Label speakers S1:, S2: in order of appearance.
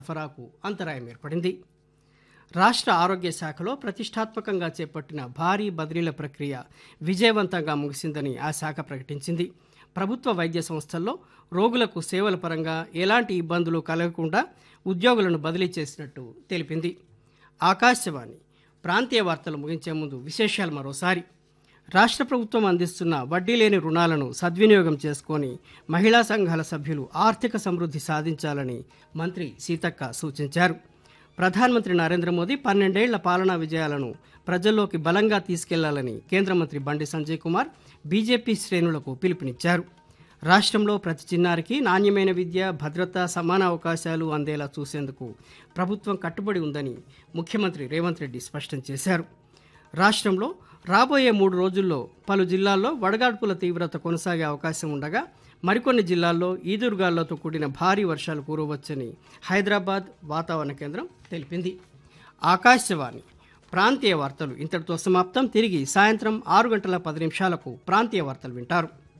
S1: సరఫరాకు అంతరాయం ఏర్పడింది రాష్ట్ర ఆరోగ్య శాఖలో ప్రతిష్టాత్మకంగా చేపట్టిన భారీ బదిలీల ప్రక్రియ విజయవంతంగా ముగిసిందని ఆ శాఖ ప్రకటించింది ప్రభుత్వ వైద్య సంస్థల్లో రోగులకు సేవల పరంగా ఎలాంటి ఇబ్బందులు కలగకుండా ఉద్యోగులను బదిలీ చేసినట్టు తెలిపింది ఆకాశవాణి ప్రాంతీయ వార్తలు ముగించే ముందు విశేషాలు మరోసారి రాష్ట్ర ప్రభుత్వం అందిస్తున్న వడ్డీ లేని రుణాలను సద్వినియోగం చేసుకొని మహిళా సంఘాల సభ్యులు ఆర్థిక సమృద్ధి సాధించాలని మంత్రి సీతక్క సూచించారు ప్రధానమంత్రి నరేంద్ర మోదీ పన్నెండేళ్ల పాలనా విజయాలను ప్రజల్లోకి బలంగా తీసుకెళ్లాలని కేంద్ర మంత్రి బండి సంజయ్ కుమార్ బీజేపీ శ్రేణులకు పిలుపునిచ్చారు రాష్ట్రంలో ప్రతి చిన్నారికి నాణ్యమైన విద్య భద్రత సమాన అవకాశాలు అందేలా చూసేందుకు ప్రభుత్వం కట్టుబడి ఉందని ముఖ్యమంత్రి రేవంత్ రెడ్డి స్పష్టం చేశారు రాష్ట్రంలో రాబోయే మూడు రోజుల్లో పలు జిల్లాల్లో వడగాడ్పుల తీవ్రత కొనసాగే అవకాశం ఉండగా మరికొన్ని జిల్లాల్లో ఈదురుగాళ్లతో కూడిన భారీ వర్షాలు కురవచ్చని హైదరాబాద్ వాతావరణ కేంద్రం తెలిపింది ఆకాశవాణి ప్రాంతీయ వార్తలు ఇంతటితో సమాప్తం తిరిగి సాయంత్రం ఆరు గంటల పది నిమిషాలకు ప్రాంతీయ వార్తలు వింటారు